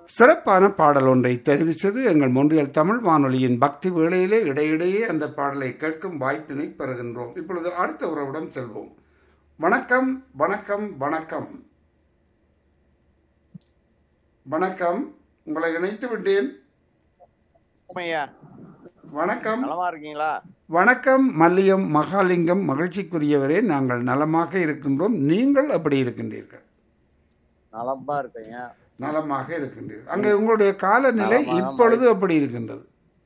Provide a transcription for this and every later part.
சிறப்பான பாடல் ஒன்றை தெரிவித்தது எங்கள் மொன்றியல் தமிழ் வானொலியின் பக்தி வேளையிலே இடையிடையே அந்த பாடலை கேட்கும் வாய்ப்பினை பெறுகின்றோம் இப்பொழுது அடுத்த உறவிடம் செல்வோம் வணக்கம் வணக்கம் வணக்கம் வணக்கம் உங்களை இணைத்து விட்டேன் ஐயா வணக்கம் நலமா இருக்கீங்களா வணக்கம் மல்லியம் மகாலிங்கம் மகிழ்ச்சிக்குரியவரே நாங்கள் நலமாக இருக்கின்றோம் நீங்கள் எப்படி இருக்கின்றீர்கள் நலமா இருக்கீங்க நலமாக இருக்கின்றீர்கள் அங்கே உங்களுடைய காலநிலை நலமாக இப்பொழுது எப்படி இருக்கின்றது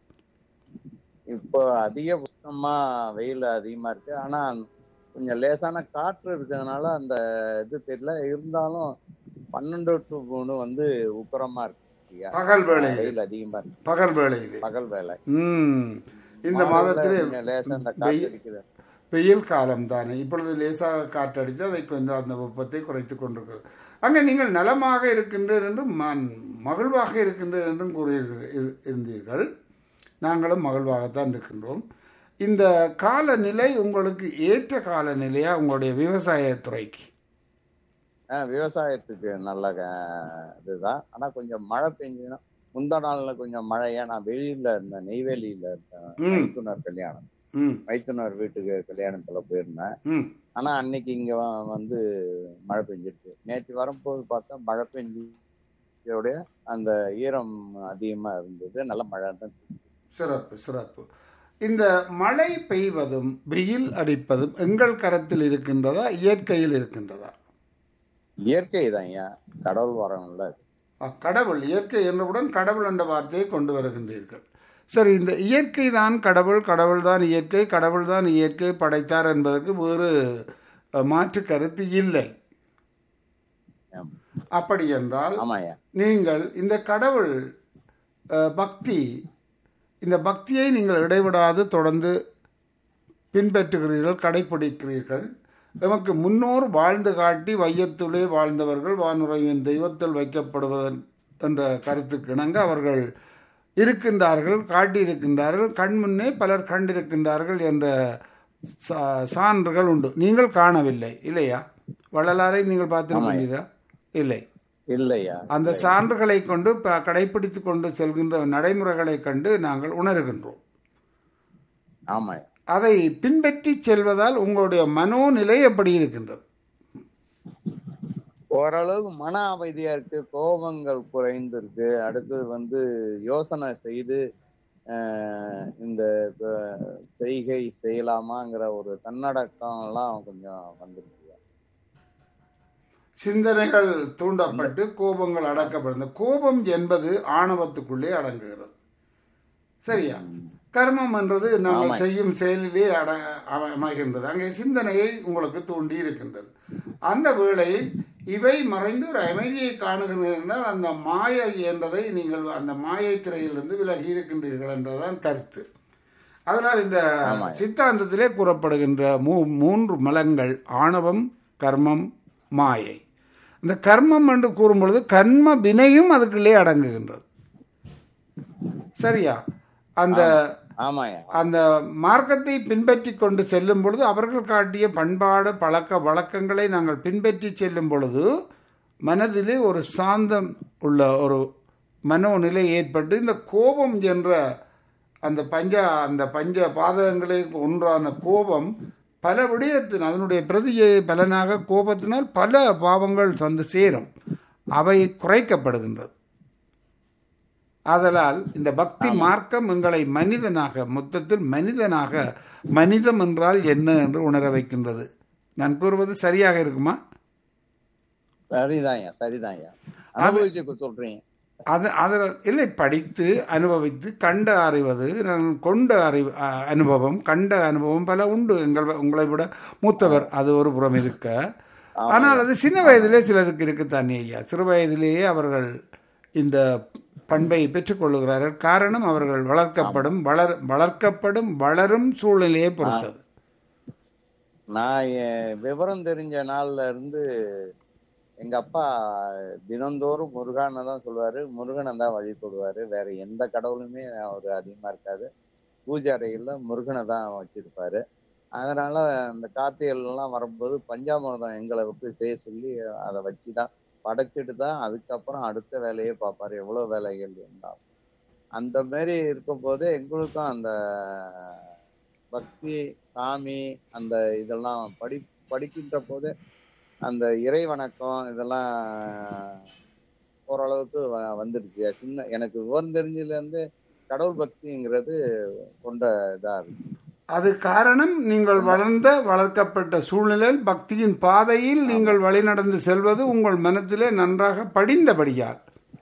இப்போ அதிக உஷ்ணமா வெயில் அதிகமா இருக்கு ஆனா கொஞ்சம் லேசான காற்று இருக்கிறதுனால அந்த இது தெரியல இருந்தாலும் பன்னெண்டு டு மூணு வந்து உக்கரமா இருக்கு ஐயா. பகல் வேளையில் வெயில் அதிகமா இருக்கு பகல் வேளையிலே பகல் வேலை ம் இந்த மாலையில மாதத்திலே கொஞ்சம் லேசா இந்த காற்று வெயில் அடிக்குது வெயில் காலம் தானே இப்பொழுது லேசாக காற்றடித்து அதை கொஞ்சம் அந்த வெப்பத்தை குறைத்து கொண்டிருக்கிறது அங்கே நீங்கள் நலமாக இருக்கின்றீர் என்றும் ம- மகிழ்வாக இருக்கின்றீர் என்றும் கூறியிருக்க இரு- இருந்தீர்கள் நாங்களும் மகிழ்வாகத்தான் இருக்கின்றோம் இந்த காலநிலை உங்களுக்கு ஏற்ற காலநிலையா உங்களுடைய விவசாயத்துறைக்கு ஆஹ் விவசாயத்துக்கு நல்ல அஹ், இதுதான் ஆனா கொஞ்சம் மழை பெஞ்சுன்னா முந்தா நாள்ல கொஞ்சம் மழையா நான் வெளியில இருந்தேன் நெய்வேலியில இருந்தேன் ம். மைத்துனர் கல்யாணம் ம் மைத்துனர் வீட்டுக்கு கல்யாணத்துல போயிருந்தேன் ம் ஆனா அன்னைக்கு இங்க வ- வந்து மழை பெஞ்சிருக்கு நேற்று வரும்போது பார்த்தா மழை பெஞ்சோடைய அந்த ஈரம் அதிகமா இருந்தது நல்ல மழை தான் சிறப்பு சிறப்பு இந்த மழை பெய்வதும் வெயில் அடிப்பதும் எங்கள் கரத்தில் இருக்கின்றதா இயற்கையில் இருக்கின்றதா இயற்கை தான் ஏன் கடவுள் வரணும்ல அ, கடவுள் இயற்கை என்றவுடன் கடவுள் என்ற வார்த்தையை கொண்டு வருகின்றீர்கள் சரி இந்த இயற்கை தான் கடவுள் கடவுள் தான் இயற்கை கடவுள் தான் இயற்கை படைத்தார் என்பதற்கு வேறு அ, மாற்று கருத்து இல்லை ஆம். அப்படி என்றால் ஆமாய்யா நீங்கள் இந்த கடவுள் அ, பக்தி இந்த பக்தியை நீங்கள் இடைவிடாது தொடர்ந்து பின்பற்றுகிறீர்கள் கடைப்பிடிக்கிறீர்கள் எமக்கு முன்னோர் வாழ்ந்து காட்டி வையத்துளே வாழ்ந்தவர்கள் வானுறைவின் தெய்வத்தில் வைக்கப்படுவதன் என்ற கருத்துக்கு இணங்க அவர்கள் இருக்கின்றார்கள் காட்டியிருக்கின்றார்கள் கண் முன்னே பலர் கண்டிருக்கின்றார்கள் என்ற சா- சான்றுகள் உண்டு நீங்கள் காணவில்லை இல்லையா வள்ளலாரை நீங்கள் பார்த்திருக்கின்றீர்களா இல்லை இல்லையா அந்த சான்றுகளை கொண்டு ப- கடைப்பிடித்து கொண்டு செல்கின்ற நடைமுறைகளை கண்டு நாங்கள் உணர்கின்றோம் ஆமாய்யா அதை பின்பற்றி செல்வதால் உங்களுடைய மனோநிலை எப்படி இருக்கின்றது ஓரளவுக்கு மன அமைதியா இருக்கு கோபங்கள் குறைந்து இருக்கு அடுத்து வந்து யோசனை செய்து ஆஹ், இந்த அஹ், செய்கை செய்யலாமாங்கிற ஒரு தன்னடக்கம் எல்லாம் கொஞ்சம் வந்துருக்கு சிந்தனைகள் தூண்டப்பட்டு கோபங்கள் அடக்கப்படுது கோபம் என்பது ஆணவத்துக்குள்ளே அடங்குகிறது சரியா கர்மம் என்றது நாங்கள் ஆமாம். செய்யும் செயலிலே அட அம- அமைகின்றது அங்கே சிந்தனையை உங்களுக்கு தூண்டி இருக்கின்றது அந்த வேளையில் இவை மறைந்து ஒரு அமைதியை காணுகிறீர்கள் என்றால் அந்த மாயை என்றதை நீங்கள் அந்த மாயை திரையிலிருந்து விலகி இருக்கின்றீர்கள் என்றுதான் கருத்து அதனால் இந்த ஆமாம். சித்தாந்தத்திலே கூறப்படுகின்ற மூ மூன்று மலங்கள் ஆணவம் கர்மம் மாயை இந்த கர்மம் என்று கூறும் பொழுது கர்ம வினையும் அதுக்குள்ளே அடங்குகின்றது சரியா அந்த ஆமாய்யா அந்த மார்க்கத்தை பின்பற்றி கொண்டு செல்லும் பொழுது அவர்கள் காட்டிய பண்பாடு பழக்க வழக்கங்களை நாங்கள் பின்பற்றி செல்லும் பொழுது மனதிலே ஒரு சாந்தம் உள்ள ஒரு மனோநிலை ஏற்பட்டு இந்த கோபம் என்ற அந்த பஞ்ச அந்த பஞ்ச பாதகங்களை ஒன்றான கோபம் பல விடயத்தின் அதனுடைய பிரதியை பலனாக கோபத்தினால் பல பாவங்கள் வந்து சேரும் அவை குறைக்கப்படுகின்றது ஆதலால் இந்த பக்தி மார்க்கம் எங்களை மனிதனாக மொத்தத்தில் மனிதனாக மனிதம் என்றால் என்ன என்று உணர வைக்கின்றது நான் கூறுவது சரியாக இருக்குமா சரிதான்யா சரிதான்யா அனுபவிச்சு சொல்றீங்க அது அதில் இல்லை படித்து அனுபவித்து கண்ட அறிவது நான் கொண்ட அறிவு அ- அனுபவம் கண்ட அனுபவம் பல உண்டு எங்கள் உங்களை விட மூத்தவர் அது ஒரு புறம் இருக்க ஆனால் அது சின்ன வயதிலே சிலருக்கு இருக்குத்தானே ஐயா சிறு வயதிலேயே அவர்கள் இந்த பண்பை பெற்றுக்கொள்ளுகிறார்கள் காரணம் அவர்கள் வளர்க்கப்படும் வளர் வளர்க்கப்படும் வளரும் சூழ்நிலையை பொறுத்தது நான் என் விவரம் தெரிஞ்ச நாள்ல இருந்து எங்க அப்பா தினந்தோறும் முருகனை தான் சொல்லுவாரு முருகனை தான் வழிபடுவாரு வேற எந்த கடவுளுமே அவர் அதிகமா இருக்காது பூஜை அறைகள்ல முருகனை தான் வச்சிருப்பாரு அதனால அந்த கார்த்திகைகள் எல்லாம் வரும்போது பஞ்சாமிர்தம் எங்களை விட்டு செய்ய சொல்லி அதை வச்சுதான் படைச்சிட்டு தான் அதுக்கப்புறம் அடுத்த வேலையை பார்ப்பாரு எவ்வளவு வேலைகள் இருந்தாலும் அந்த மாதிரி இருக்கும்போது எங்களுக்கும் அந்த பக்தி சாமி அந்த இதெல்லாம் படி படிக்கின்ற போது அந்த இறை வணக்கம் இதெல்லாம் ஓரளவுக்கு வ- வந்துடுச்சு சின்ன எனக்கு விவரம் தெரிஞ்சதுல இருந்து கடவுள் பக்திங்கிறது கொண்ட இதா இருக்கு அது காரணம் நீங்கள் வளர்ந்த வளர்க்கப்பட்ட சூழ்நிலையில் பக்தியின் பாதையில் நீங்கள் வழிநடந்து செல்வது உங்கள் மனத்திலே நன்றாக படிந்தபடியால்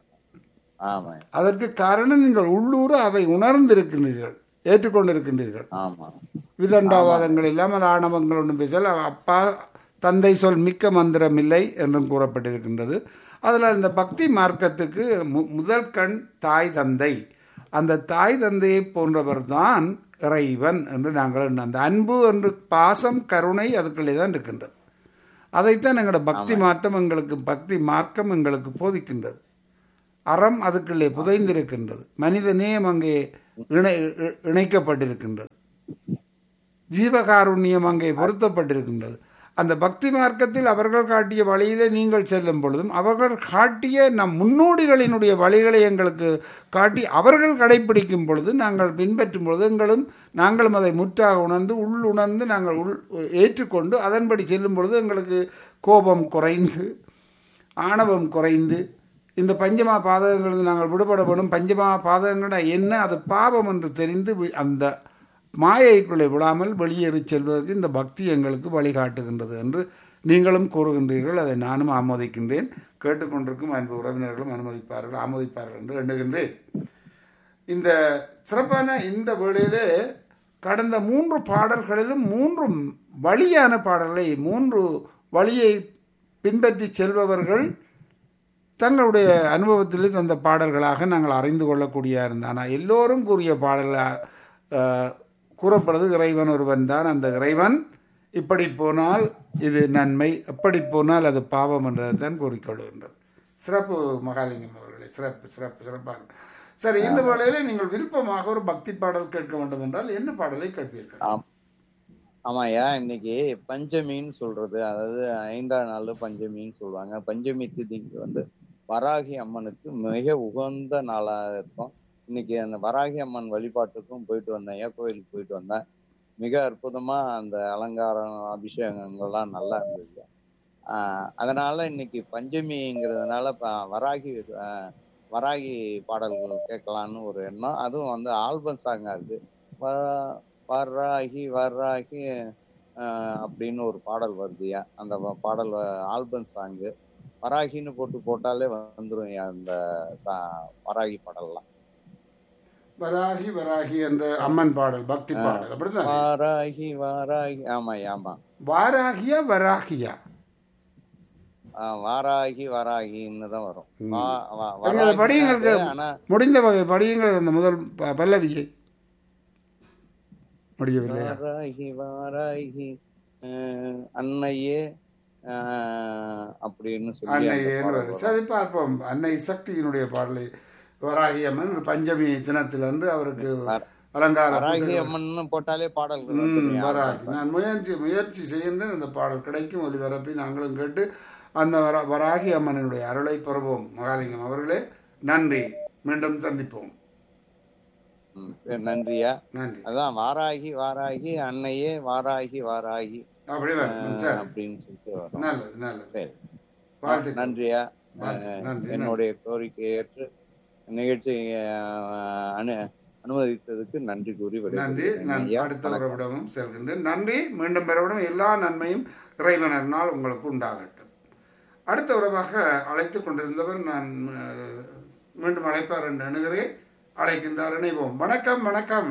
ஆமா அதற்கு காரணம் நீங்கள் உள்ளூர அதை உணர்ந்திருக்கின்றீர்கள் ஏற்றுக்கொண்டிருக்கின்றீர்கள் ஆமா விதண்டாவாதங்கள் இல்லாமல் ஆணவங்கள் ஒன்றும் பேசல அப்பா தந்தை சொல் மிக்க மந்திரம் இல்லை என்றும் கூறப்பட்டிருக்கின்றது அதில் இந்த பக்தி மார்க்கத்துக்கு மு- முதல் கண் தாய் தந்தை அந்த தாய் தந்தையை போன்றவர் தான் இறைவன் என்று நாங்கள் எண்ண- அந்த அன்பு என்று பாசம் கருணை அதுக்குள்ளே தான் இருக்கின்றது அதைத்தான் எங்களோட பக்தி மார்க்கம் எங்களுக்கு பக்தி மார்க்கம் எங்களுக்கு போதிக்கின்றது அறம் அதுக்குள்ளே புதைந்திருக்கின்றது மனித நேயம் அங்கே இணை இ- இணைக்கப்பட்டிருக்கின்றது ஜீவகாருண்யம் அங்கே பொருத்தப்பட்டிருக்கின்றது அந்த பக்தி மார்க்கத்தில் அவர்கள் காட்டிய வழியிலே நீங்கள் செல்லும் பொழுதும் அவர்கள் காட்டிய நம் முன்னோடிகளினுடைய வழிகளை எங்களுக்கு காட்டி அவர்கள் கடைப்பிடிக்கும் பொழுது நாங்கள் பின்பற்றும் பொழுது எங்களும் நாங்களும் அதை முற்றாக உணர்ந்து உள் உணர்ந்து நாங்கள் உள் ஏற்றுக்கொண்டு அதன்படி செல்லும் பொழுது எங்களுக்கு கோபம் குறைந்து ஆணவம் குறைந்து இந்த பஞ்சமா பாதகங்களிலிருந்து நாங்கள் விடுபட வேணும் பஞ்சமா பாதகங்கள என்ன அது பாவம் என்று தெரிந்து வி- அந்த மாயைக்குள்ளே விடாமல் வெளியேறி செல்வதற்கு இந்த பக்தி எங்களுக்கு வழிகாட்டுகின்றது என்று நீங்களும் கூறுகின்றீர்கள் அதை நானும் ஆமோதிக்கின்றேன் கேட்டுக்கொண்டிருக்கும் அன்பு உறவினர்களும் அனுமதிப்பார்கள் ஆமோதிப்பார்கள் என்று எண்ணுகின்றேன் இந்த சிறப்பான இந்த வேளையிலே கடந்த மூன்று பாடல்களிலும் மூன்று வழியான பாடல்களை மூன்று வழியை பின்பற்றி செல்பவர்கள் தங்களுடைய அனுபவத்திலே தந்த பாடல்களாக நாங்கள் அறிந்து கொள்ளக்கூடிய இருந்தானா எல்லோரும் கூறிய பாடல்கள் கூறப்படுறது இறைவன் ஒருவன் தான் அந்த இறைவன் இப்படி போனால் இது நன்மை எப்படி போனால் அது பாவம் என்றதை தான் கூறிக்கொள்கின்றது சிறப்பு மகாலிங்கம் அவர்களே சிறப்பு சிறப்பு சிறப்பாக சரி இந்த வேளையில நீங்கள் விருப்பமாக ஒரு பக்தி பாடல் கேட்க வேண்டும் என்றால் என்ன பாடலை கேட்பீர்கள் ஆம். ஆமாய்யா இன்னைக்கு பஞ்சமின்னு சொல்றது அதாவது ஐந்தாம் நாள் பஞ்சமின்னு சொல்லுவாங்க பஞ்சமி திதிக்கு வந்து வராகி அம்மனுக்கு மிக உகந்த நாளா இருக்கும் இன்னைக்கு அந்த வராகி அம்மன் வழிபாட்டுக்கும் போயிட்டு வந்தேன் ஐயா கோயிலுக்கு போயிட்டு வந்தேன் மிக அற்புதமா அந்த அலங்காரம் அபிஷேகங்கள்லாம் நல்லா இருந்தது ஆஹ் அதனால இன்னைக்கு பஞ்சமிங்கிறதுனால ப- வராகி ஆஹ் வராகி பாடல்கள் கேட்கலான்னு ஒரு எண்ணம் அதுவும் வந்து ஆல்பம் சாங்கா இருக்கு வ- வராகி வராகி ஆஹ் அப்படின்னு ஒரு பாடல் வருதுயா அந்த வ- பாடல் ஆல்பம் சாங்கு வராகின்னு போட்டு போட்டாலே வந்துரும் அந்த சா- வராகி பாடல்லாம் வராகி வராகி என்ற அம்மன் பாடல் பக்தி பாடல் அப்படிதான் வாராகி வாராகி ஆமாய்யா ஆமா வாராகியா வராகியா ஆஹ் வாராகி வராகின்னு தான் வரும் ம். வா- வா- எங்க அதை வராகி படியுங்கள் தான் அது, ஆனா முடிந்த வகை படியுங்கள் அந்த முதல் ப- பல்லவியை முடியவில்லையா வாராகி வாராகி அஹ் அன்னையே அஹ் அப்படின்னு சொல்லி அந்த அன்னையேன்னு பாடல் வரும் வரும். சரி பார்ப்போம் அன்னை சக்தியினுடைய பாடலை வராகி அம்மன் பஞ்சமி தினத்திலன்று அவருக்கு வர- அலங்கார வராகி பூஜைகள் அம்மன்னு போட்டாலே பாடல்கள் ம், வந்துடும் வராகி நான் முயற்சி முயற்சி செய்கின்றேன் அந்த பாடல் கிடைக்கும் ஒலிபரப்பி நாங்களும் கேட்டு அந்த வர- வராகி அம்மனுடைய அருளை பெறுவோம் மகாலிங்கம் அவர்களே நன்றி மீண்டும் சந்திப்போம் ம், சரி, நன்றியா நன்றி அதான் வாராகி வாராகி அன்னையே வாராகி வாராகி அப்படி வரும் சரி அப்படின்னு சொல்லிட்டு வரும் நல்லது நல்லது சரி வாழ்த்துக்கள் நன்றியா வாழ்த்து. அஹ், நன்றி, நன்றி. என்னுடைய கோரிக்கையை ஏற்று நிகழ்ச்சி அஹ், அனு அனுமதித்ததுக்கு நன்றி கூறி நன்றி விடைபெறுகிறேன் நான் ஐயா. அடுத்த வணக்கம். உறவிடமும் செல்கின்றேன் நன்றி மீண்டும் பெறவிடம் எல்லா நன்மையும் இறைவனால் உங்களுக்கு உண்டாகட்டும் அடுத்த உறவாக அழைத்து கொண்டிருந்தவர் நான் அஹ், மீண்டும் அழைப்பார் என்று எண்ணுகிறேன் அழைக்கின்றார் இணைவோம் வணக்கம் வணக்கம்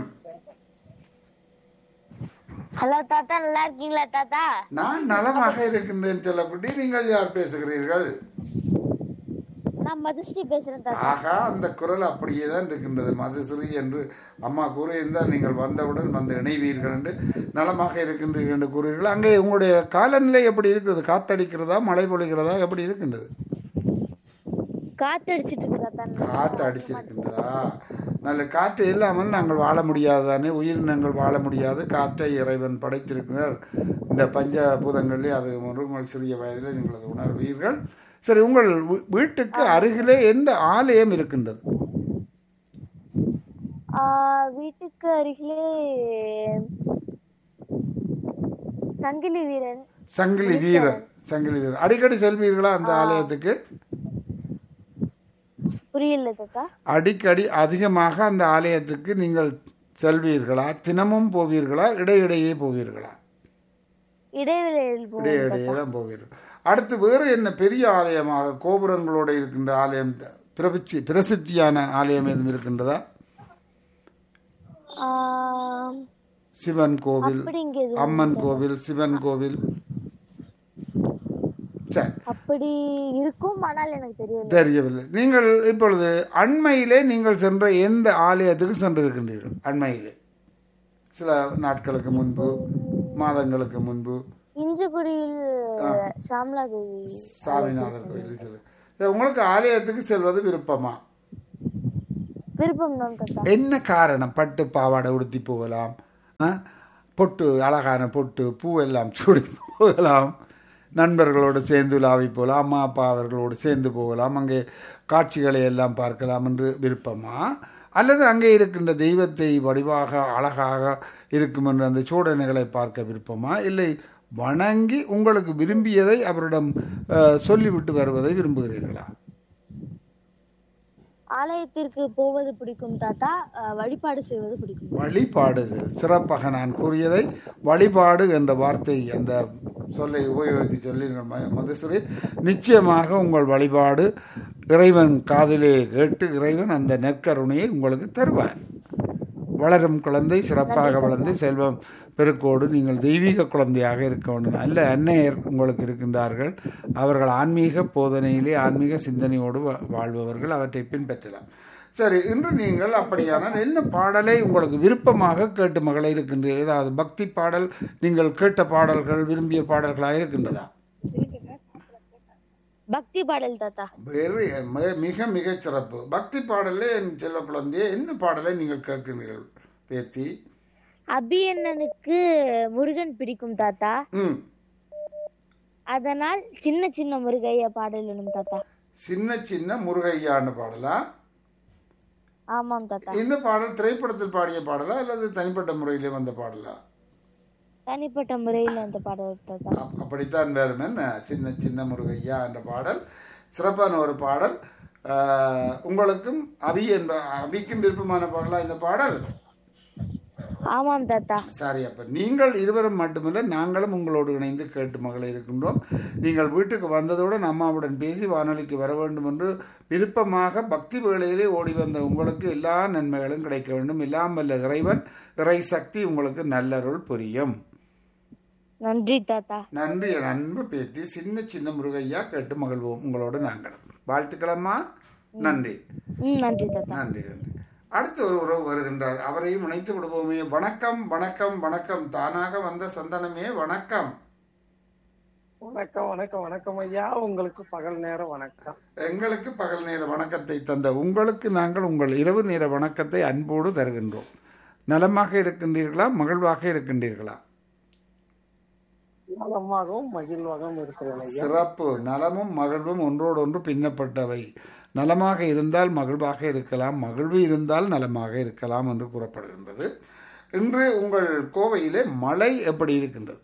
ஹலோ தாத்தா நல்லா இருக்கீங்களா தாத்தா நான் நலமாக இருக்கின்றேன் செல்லக்குட்டி நீங்கள் யார் பேசுகிறீர்கள் நான் மதுஸ்ரீ பேசுறேன் தாத்தா ஆகா அந்த குரல் அப்படியே தான் இருக்கின்றது மதுசிறி என்று அம்மா கூறியிருந்தால் நீங்கள் வந்தவுடன் வந்து இணைவீர்கள் என்று நலமாக இருக்கின்றீர்கள் என்று கூறுவீர்கள் அங்கே உங்களுடைய காலநிலை எப்படி இருக்கிறது காத்தடிக்கிறதா மழை பொழிகிறதா எப்படி இருக்கின்றது காத்து அடிச்சிட்டு இருக்கு தாத்தா காற்று அடிச்சிருக்கின்றதா நல்ல காற்று இல்லாமல் நாங்கள் வாழ முடியாது தானே உயிரினங்கள் வாழ முடியாது காற்றை இறைவன் படைத்திருக்கிறார் இந்த பஞ்ச பூதங்களிலே அது ஒரு உங்கள் சிறிய வயதில் நீங்கள் அதை உணர்வீர்கள் சரி உங்கள் வீ- வீட்டுக்கு அருகிலே எந்த ஆலயம் இருக்கின்றது ஆஹ் வீட்டுக்கு அருகிலே சங்கிலி வீரன் சங்கிலி வீரன் சங்கிலி வீரன் அடிக்கடி செல்வீர்களா அந்த ஆலயத்துக்கு புரியல தாத்தா அடிக்கடி அதிகமாக அந்த ஆலயத்துக்கு நீங்கள் செல்வீர்களா தினமும் போவீர்களா இடையிடையே போவீர்களா இடைவேளையில் போவோம் இடையிடையே தான் போவீர்கள் அடுத்து வேறு என்ன பெரிய ஆலயமாக கோபுரங்களோடு இருக்கின்ற ஆலயம் த- பிரபிச்சி பிரசித்தியான ஆலயம் எதுவும் இருக்கின்றதா ஆஹ் சிவன் கோவில் அப்படிங்க எதுவும் அம்மன் கோவில் சிவன் கோவில் சரி அப்படி இருக்கும் ஆனால் எனக்கு தெரியல தெரியவில்லை நீங்கள் இப்பொழுது அண்மையிலே நீங்கள் சென்ற எந்த ஆலயத்துக்கு சென்றிருக்கின்றீர்கள் அண்மையிலே சில நாட்களுக்கு முன்பு மாதங்களுக்கு முன்பு இஞ்சிக்குடியில் ஷாம்லா தேவி சாமிநாதர் கோயில் செல்ல சரி, உங்களுக்கு ஆலயத்துக்கு செல்வது விருப்பமா விருப்பம் தான் தாத்தா என்ன காரணம் பட்டு பாவாடை உடுத்தி போகலாம் ஆ? பொட்டு அழகான பொட்டு பூவெல்லாம் சூடி போகலாம் நண்பர்களோடு சேர்ந்து உலாவி போகலாம் அம்மா அப்பா அவர்களோடு சேர்ந்து போகலாம் அங்கே காட்சிகளை எல்லாம் பார்க்கலாம் என்று விருப்பமா அல்லது அங்கே இருக்கின்ற தெய்வத்தை வடிவாக அழகாக இருக்கும் என்ற அந்த சூடனைகளை பார்க்க விருப்பமா இல்லை வணங்கி உங்களுக்கு விரும்பியதை அவரிடம் அஹ், சொல்லிவிட்டு வருவதை விரும்புகிறீர்களா ஆலயத்திற்கு போவது பிடிக்கும் தாத்தா அஹ், வழிபாடு செய்வது பிடிக்கும் வழிபாடு சிறப்பாக நான் கூறியதை வழிபாடு என்ற வார்த்தை அந்த சொல்லை உபயோகித்து சொல்லி மதுசுரி நிச்சயமாக உங்கள் வழிபாடு இறைவன் காதிலே கேட்டு இறைவன் அந்த நெற்கருணையை உங்களுக்கு தருவார் வளரும் குழந்தை சிறப்பாக வளர்ந்து செல்வம் பெருக்கோடு நீங்கள் தெய்வீக குழந்தையாக இருக்க வேண்டும் நல்ல அன்னையர் உங்களுக்கு இருக்கின்றார்கள் அவர்கள் ஆன்மீக போதனையிலே ஆன்மீக சிந்தனையோடு வா- வாழ்பவர்கள் அவற்றை பின்பற்றலாம் சரி இன்று நீங்கள் அப்படியானால் என்ன பாடலை உங்களுக்கு விருப்பமாக கேட்டு மகளே இருக்கின்றீர்கள் ஏதாவது பக்தி பாடல் நீங்கள் கேட்ட பாடல்கள் விரும்பிய பாடல்களாக இருக்கின்றதா பக்தி பாடல் தாத்தா வெறு ம- மிக மிகச் சிறப்பு பக்தி பாடலே என் செல்ல குழந்தையே என்ன பாடலை நீங்கள் கேட்கிறீர்கள் பேத்தி அபியண்ணனுக்கு முருகன் பிடிக்கும் தாத்தா ம் அதனால் சின்ன சின்ன முருகையா பாடல் வேணும் தாத்தா சின்ன சின்ன முருகையான்னு பாடலா ஆமாம் தாத்தா இந்த பாடல் திரைப்படத்தில் பாடிய பாடலா அல்லது தனிப்பட்ட முறையிலே வந்த பாடலா தனிப்பட்ட முறையில் அந்த பாடல் தாத்தா அப்- அப்படித்தான் வேறும் என்ன சின்ன சின்ன முருகையா என்ற பாடல் சிறப்பான ஒரு பாடல் ஆஹ், உங்களுக்கும் அபி என்ற அபிக்கும் விருப்பமான பாடலா இந்த பாடல் ஆமாம் தாத்தா சரி அப்ப நீங்கள் இருவரும் மட்டுமில்லை நாங்களும் உங்களோடு இணைந்து கேட்டு மகளே இருக்கின்றோம் நீங்கள் வீட்டுக்கு வந்ததோடு அம்மாவுடன் பேசி வானொலிக்கு வர வேண்டும் என்று விருப்பமாக பக்தி வேளையிலே ஓடி வந்த உங்களுக்கு எல்லா நன்மைகளும் கிடைக்க வேண்டும் எல்லாம் வல்ல இறைவன் இறை சக்தி உங்களுக்கு நல்லருள் புரியும் நன்றி தாத்தா நன்றி என் அன்பு பேத்தி சின்ன சின்ன முருகையா கேட்டு மகிழ்வோம் உங்களோடு நாங்கள் வாழ்த்துக்களம்மா நன்றி ம் நன்றி தாத்தா நன்றி நன்றி அடுத்து ஒரு உறவு வருகின்றார் அவரையும் இணைத்து விடுவோமே வணக்கம் வணக்கம் வணக்கம் தானாக வந்த சந்தனமே வணக்கம் வணக்கம் வணக்கம் வணக்கம் ஐயா உங்களுக்கு பகல் நேரம் வணக்கம் எங்களுக்கு பகல் நேர வணக்கத்தை தந்த உங்களுக்கு நாங்கள் உங்கள் இரவு நேர வணக்கத்தை அன்போடு தருகின்றோம் நலமாக இருக்கின்றீர்களா மகிழ்வாக இருக்கின்றீர்களா நலமாகவும் மகிழ்வாகவும் இருக்கிறேன் ஐயா சிறப்பு நலமும் மகிழ்வும் ஒன்றோடொன்று பின்னப்பட்டவை நலமாக இருந்தால் மகிழ்வாக இருக்கலாம் மகிழ்வு இருந்தால் நலமாக இருக்கலாம் என்று கூறப்படுகின்றது இன்று உங்கள் கோவையிலே மழை எப்படி இருக்கின்றது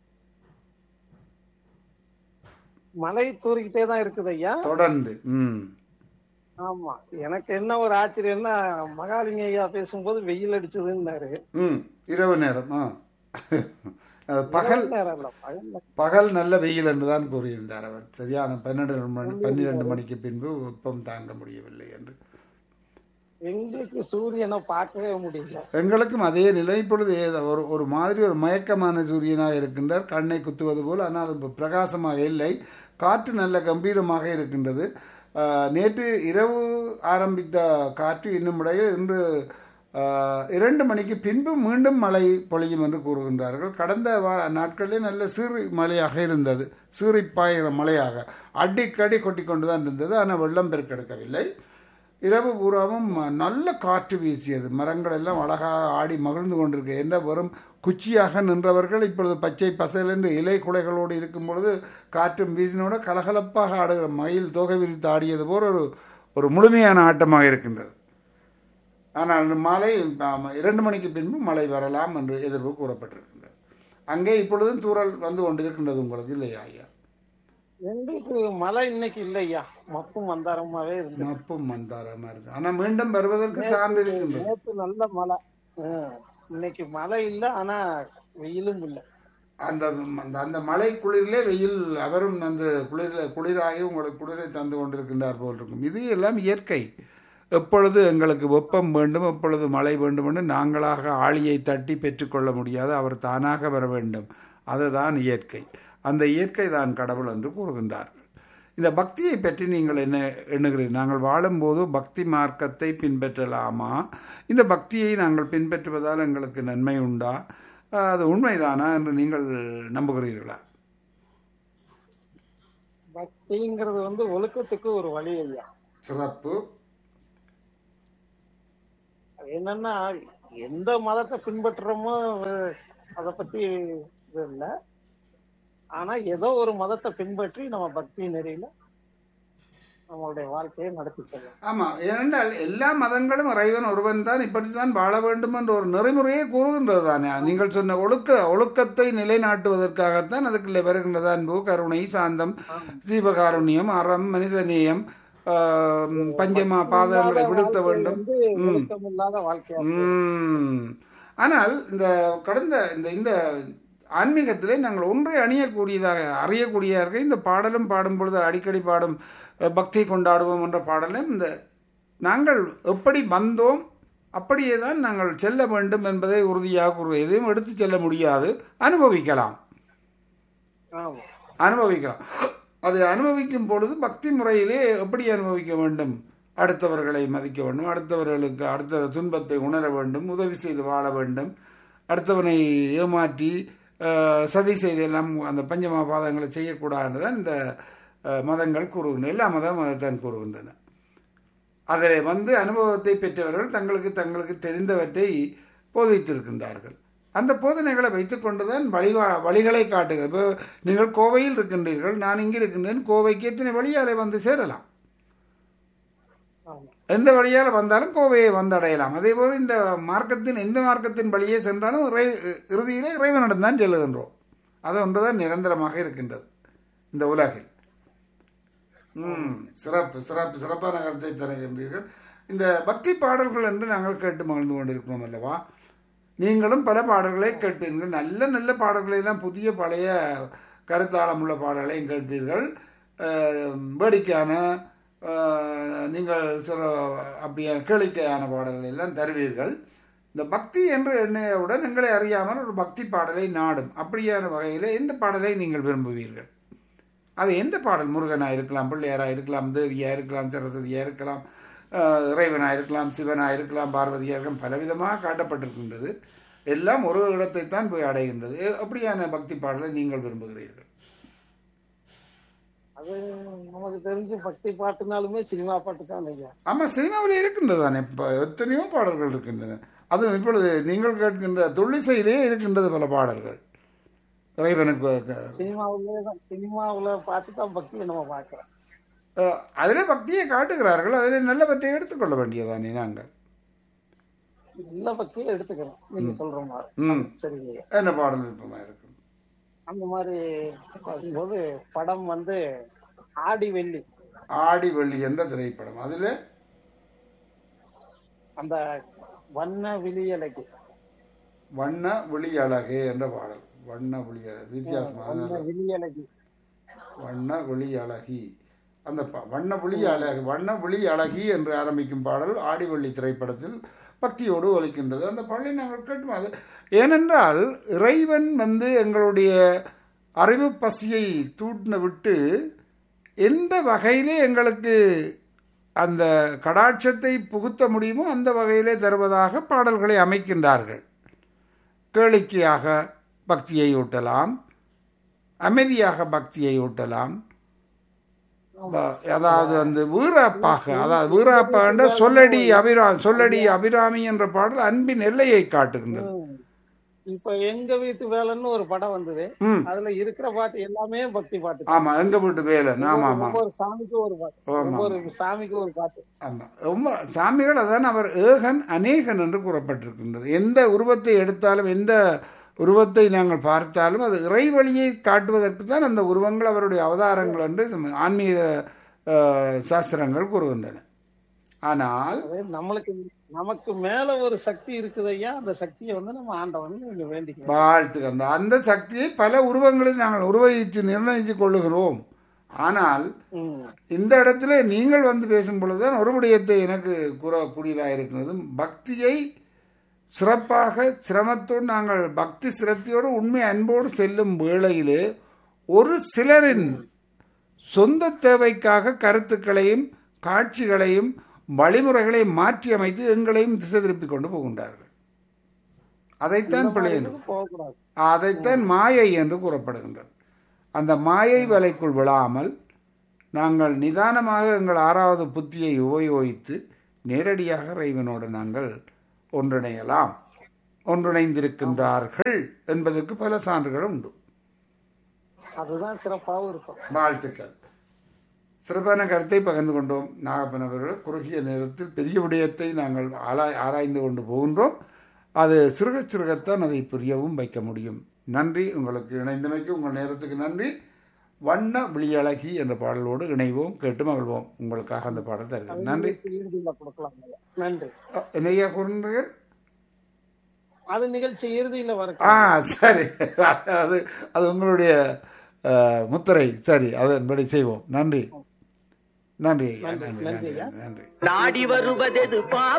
மழை தூரிக்கிட்டே தான் இருக்குது ஐயா தொடர்ந்து ம் ஆமா எனக்கு என்ன ஒரு ஆச்சரியம்னா மகாலிங்க ஐயா பேசும்போது வெயில் அடிச்சதுன்னாரு ம் இரவு நேரம் ஆ அது பகல் நேரம் இல்ல பகல் பகல் நல்ல வெயில் என்று தான் கூறியிருந்தார் அவர் சரியான பன்னெண்டு மணி பன்னிரண்டு மணிக்கு பின்பு வெப்பம் தாங்க முடியவில்லை என்று எங்களுக்கு சூரியனை பார்க்கவே முடியல எங்களுக்கும் அதே நிலை இப்பொழுது ஏதோ ஒரு ஒரு மாதிரி ஒரு மயக்கமான சூரியனாக இருக்கின்றார் கண்ணை குத்துவது போல் ஆனால் அது பிரகாசமாக இல்லை காற்று நல்ல கம்பீரமாக இருக்கின்றது ஆஹ், நேற்று இரவு ஆரம்பித்த காற்று இன்னும் இடையே இன்று ஆஹ், இரண்டு மணிக்கு பின்பு மீண்டும் மழை பொழியும் என்று கூறுகின்றார்கள் கடந்த வா நாட்களில் நல்ல சீறி மழையாக இருந்தது சீறி பாயிற மழையாக அடிக்கடி கொட்டி கொண்டு தான் இருந்தது ஆனால் வெள்ளம் பெருக்கெடுக்கவில்லை இரவு பூராவும் நல்ல காற்று வீசியது மரங்கள் எல்லாம் அழகாக ஆடி மகிழ்ந்து கொண்டிருக்கு என்ற வெறும் குச்சியாக நின்றவர்கள் இப்பொழுது பச்சை பசல் என்று இலை குலைகளோடு இருக்கும் பொழுது காற்றும் வீசினோட கலகலப்பாக ஆடுகிற மயில் தொகை விரித்து ஆடியது போல் ஒரு ஒரு முழுமையான ஆட்டமாக இருக்கின்றது ஆனால் மாலை ஆம், இரண்டு மணிக்கு பின்பு மழை வரலாம் என்று எதிர்ப்பு கூறப்பட்டிருக்கின்றது அங்கே இப்பொழுதும் தூறல் வந்து கொண்டிருக்கின்றது உங்களுக்கு இல்லையா ஐயா எங்களுக்கு மழை இன்னைக்கு இல்லையா மப்பும் மந்தாரமாவே இருந்து மப்பும் மந்தாரமா இருக்கு ஆனா மீண்டும் வருவதற்கு சான்று இருக்கின்றது நேத்து நல்ல மழை ஹம். இன்னைக்கு மழை இல்ல ஆனா வெயிலும் இல்ல அந்த அந்த அந்த மலை குளிரிலே வெயில் அவரும் அந்த குளிரில் குளிராகி உங்களுக்கு குளிரை தந்து கொண்டிருக்கின்றார் போல் இருக்கும் இது எல்லாம் இயற்கை எப்பொழுது எங்களுக்கு வெப்பம் வேண்டும் எப்பொழுது மழை வேண்டும் என்று நாங்களாக ஆளியை தட்டி பெற்றுக்கொள்ள முடியாது அவர் தானாக வர வேண்டும் அதுதான் இயற்கை அந்த இயற்கை தான் கடவுள் என்று கூறுகின்றார்கள் இந்த பக்தியை பற்றி நீங்கள் என்ன எண்ணுகிறீர்கள் நாங்கள் வாழும்போது பக்தி மார்க்கத்தை பின்பற்றலாமா இந்த பக்தியை நாங்கள் பின்பற்றுவதால் எங்களுக்கு நன்மை உண்டா அஹ், அது உண்மைதானா என்று நீங்கள் நம்புகிறீர்களா பக்திங்கிறது வந்து ஒழுக்கத்துக்கு ஒரு வழி ஐயா சிறப்பு அது என்னன்னா எந்த மதத்தை பின்பற்றுறோமோ அஹ், அத பத்தி இது இல்ல ஆனா ஏதோ ஒரு மதத்தை பின்பற்றி நம்ம பக்தி நெறியில நம்மளுடைய வாழ்க்கையை நடத்தி செல்லலாம் ஆமாம் ஏனென்றால் எல்லா மதங்களும் இறைவன் ஒருவன் தான் இப்படித்தான் வாழ வேண்டும் என்ற ஒரு நெறிமுறையை கூறுகின்றது தானே நீங்கள் சொன்ன ஒழுக்க ஒழுக்கத்தை நிலைநாட்டுவதற்காகத்தான் அதுக்குள்ளே வருகின்றது அன்பு கருணை சாந்தம் ஜீவகாருண்யம் அறம் மனிதநேயம் ஆஹ், பஞ்சமா பாதங்களை விடுத்த வாழ்க்கை வேண்டும் வந்து ஒழுக்கம் இல்லாத வாழ்க்கையா ம். ஆனால் இந்த கடந்த இந்த இந்த ஆன்மீகத்திலே நாங்கள் ஒன்றை அணியக்கூடியதாக அறியக்கூடியதாக இந்த பாடலும் பாடும் பொழுது அடிக்கடி பாடும் அஹ், பக்தி கொண்டாடுவோம் என்ற பாடலும் இந்த நாங்கள் எப்படி வந்தோம் அப்படியே தான் நாங்கள் செல்ல வேண்டும் என்பதை உறுதியாக கூறுவோம் எதையும் எடுத்து செல்ல முடியாது அனுபவிக்கலாம் ஆமா அனுபவிக்கலாம் அதை அனுபவிக்கும் பொழுது பக்தி முறையிலே எப்படி அனுபவிக்க வேண்டும் அடுத்தவர்களை மதிக்க வேண்டும் அடுத்தவர்களுக்கு அடுத்த துன்பத்தை உணர வேண்டும் உதவி செய்து வாழ வேண்டும் அடுத்தவனை ஏமாற்றி அஹ், சதி செய்து எல்லாம் அந்த பஞ்சமா பாதங்களை செய்யக்கூடாதுன்னு தான் இந்த அஹ், மதங்கள் கூறுகின்றன எல்லா மதம் அதைத்தான் கூறுகின்றன அதில் வந்து அனுபவத்தை பெற்றவர்கள் தங்களுக்கு தங்களுக்கு தெரிந்தவற்றை போதித்திருக்கின்றார்கள் அந்த போதனைகளை வைத்துக்கொண்டு தான் வழிவா வழிகளை காட்டுகிறது இப்போ நீங்கள் கோவையில் இருக்கின்றீர்கள் நான் இங்கே இருக்கின்றேன் கோவைக்கு எத்தனை வழியாலே வந்து சேரலாம் ஆமா எந்த வழியால் வந்தாலும் கோவையை வந்தடையலாம் அதே போல் இந்த மார்க்கத்தின் எந்த மார்க்கத்தின் வழியே சென்றாலும் இறை இறுதியிலே இறைவனிடம் தான் செல்லுகின்றோம் அது ஒன்றுதான் நிரந்தரமாக இருக்கின்றது இந்த உலகில் ம் சிறப்பு சிறப்பு சிறப்பான கருத்தை தருகின்றீர்கள் இந்த பக்தி பாடல்கள் என்று நாங்கள் கேட்டு மகிழ்ந்து கொண்டிருக்கிறோம் அல்லவா நீங்களும் பல பாடல்களை கேட்பீர்கள் நல்ல நல்ல பாடல்களை எல்லாம் புதிய பழைய கருத்தாளமுள்ள பாடல்களையும் கேட்பீர்கள் அஹ், வேடிக்கையான அஹ், நீங்கள் சில அப்படியே கேளிக்கையான பாடல்களை எல்லாம் தருவீர்கள் இந்த பக்தி என்று எண்ணியவுடன் எங்களை அறியாமல் ஒரு பக்தி பாடலை நாடும் அப்படியான வகையில் எந்த பாடலை நீங்கள் விரும்புவீர்கள் அது எந்த பாடல் முருகனாக இருக்கலாம் பிள்ளையாராக இருக்கலாம் தேவியாக இருக்கலாம் சரஸ்வதியாக இருக்கலாம் அஹ், இறைவனாக இருக்கலாம் சிவனாக இருக்கலாம் பார்வதியாக இருக்கலாம் பலவிதமாக காட்டப்பட்டிருக்கின்றது எல்லாம் ஒரு இடத்தை தான் போய் அடைகின்றது எ- அப்படியான பக்தி பாடலை நீங்கள் விரும்புகிறீர்கள் அது நமக்கு தெரிஞ்சு பக்தி பாட்டுனாலுமே சினிமா பாட்டு தான் ஐயா ஆமாம் சினிமாவில் இருக்கின்றது தானே இப்போ எத்தனையோ பாடல்கள் இருக்கின்றன அதுவும் இப்பொழுது நீங்கள் கேட்கின்ற தொல்லிசையிலே இருக்கின்றது பல பாடல்கள் இறைவனுக்கு க- சினிமாவுல தான் சினிமாவுல பார்த்து தான் பக்தியை நம்ம பார்க்கிறோம் அஹ், அதிலே பக்தியை காட்டுகிறார்கள் அதிலே நல்லவற்றை எடுத்துக்கொள்ள வேண்டியதானே நாங்கள் நல்ல பக்தியை எடுத்துக்கிறோம் நீங்க சொல்ற மாதிரி ம் சரி என்ன பாடல் விருப்பமாக இருக்கும் அந்த மாதிரி பார்க்கும்போது படம் வந்து ஆடி வெள்ளி ஆடி வெள்ளி என்ற திரைப்படம் அதில் அந்த வண்ண விழியலைக்கு வண்ண விழி அழகே என்ற பாடல் வண்ண விழி அழகு வித்தியாசமான வண்ண நல்ல விழியலைக்கு வண்ண விழி அழகி அந்த ப- வண்ண விழி அழகு வண்ண விழி அழகி என்று ஆரம்பிக்கும் பாடல் ஆடிவள்ளி திரைப்படத்தில் பக்தியோடு ஒலிக்கின்றது அந்த பாடலை நாங்கள் கேட்டும் அது ஏனென்றால் இறைவன் வந்து எங்களுடைய அறிவு பசியை தூட்டின விட்டு எந்த வகையிலே எங்களுக்கு அந்த கடாட்சத்தை புகுத்த முடியுமோ அந்த வகையிலே தருவதாக பாடல்களை அமைக்கின்றார்கள் கேளிக்கையாக பக்தியை ஊட்டலாம் அமைதியாக பக்தியை ஊட்டலாம் ப- அதாவது அந்த வீராப்பாக அதாவது வீராப்பாண்ட சொல்லடி அபிரா சொல்லடி அபிராமி என்ற பாடல் அன்பின் எல்லையை காட்டுகின்றது ம். இப்ப எங்க வீட்டு வேலைன்னு ஒரு படம் வந்தது ம் அதுல இருக்கிற பாட்டு எல்லாமே பக்தி பாட்டு ஆமா எங்க வீட்டு வேலன் ஆமா ஆமா ஒவ்வொரு சாமிக்கும் ஒரு பாட்டு ஆமா ஒவ்வொரு சாமிக்கும் ஒரு பாட்டு ஆமா ரொம்ப சாமிகள் அதான் அவர் ஏகன் அநேகன் என்று கூறப்பட்டிருக்கின்றது எந்த உருவத்தை எடுத்தாலும் எந்த உருவத்தை நாங்கள் பார்த்தாலும் அது இறைவழியை காட்டுவதற்கு தான் அந்த உருவங்கள் அவருடைய அவதாரங்கள் என்று நம்ம ஆன்மீக அஹ், சாஸ்திரங்கள் கூறுகின்றன ஆனால் அது நம்மளுக்கு நமக்கு மேல ஒரு சக்தி இருக்குது ஐயா அந்த சக்தியை வந்து நம்ம ஆண்டவன் இங்க வேண்டிக்கிறோம் வாழ்த்துக்கு அந்த அந்த சக்தியை பல உருவங்களில் நாங்கள் உருவகித்து நிர்ணயித்து கொள்ளுகிறோம் ஆனால் ம். இந்த இடத்துல நீங்கள் வந்து பேசும் பொழுதுதான் ஒரு விடயத்தை எனக்கு கூறக்கூடியதாக இருக்கிறது பக்தியை சிறப்பாக சிரமத்தோடு நாங்கள் பக்தி சிரத்தையோடு உண்மை அன்போடு செல்லும் வேளையிலே ஒரு சிலரின் சொந்த தேவைக்காக கருத்துக்களையும் காட்சிகளையும் வழிமுறைகளையும் மாற்றி அமைத்து எங்களையும் திசை திருப்பி கொண்டு போகின்றார்கள் அதைத்தான் பிழை என்று போகக்கூடாது அதைத்தான் மாயை என்று கூறப்படுகின்றது அந்த மாயை வலைக்குள் விழாமல் நாங்கள் நிதானமாக எங்கள் ஆறாவது புத்தியை உபயோகித்து நேரடியாக இறைவனோடு நாங்கள் ஒன்றிணையலாம் ஒன்றிணைந்திருக்கின்றார்கள் என்பதற்கு பல சான்றுகளும் உண்டு அதுதான் சிறப்பாகவும் இருக்கும் வாழ்த்துக்கள் சிறப்பான கருத்தை பகிர்ந்து கொண்டோம் நாகப்பன் அவர்கள் குறுகிய நேரத்தில் பெரிய விடயத்தை நாங்கள் ஆராய் ஆராய்ந்து கொண்டு போகின்றோம் அது சிறுக சிறுகத்தான் அதை புரியவும் வைக்க முடியும் நன்றி உங்களுக்கு இணைந்தமைக்கு உங்கள் நேரத்துக்கு நன்றி வண்ண விழியழகி என்ற பாடலோடு இணைவோம் கேட்டு மகிழ்வோம் உங்களுக்காக அந்த பாடல் தருகிறேன் நன்றி இறுதியில கொடுக்கலாம் ஐயா. நன்றி அ, என்னையா கூறுகிறீர்கள் அது நிகழ்ச்சி இறுதியில வர ஆ சரி அது அது உங்களுடைய அ, முத்திரை சரி அதன்படி செய்வோம் நன்றி நன்றி ஐயா நன்றி நன்றி நன்றி நாடி வருவதெது பா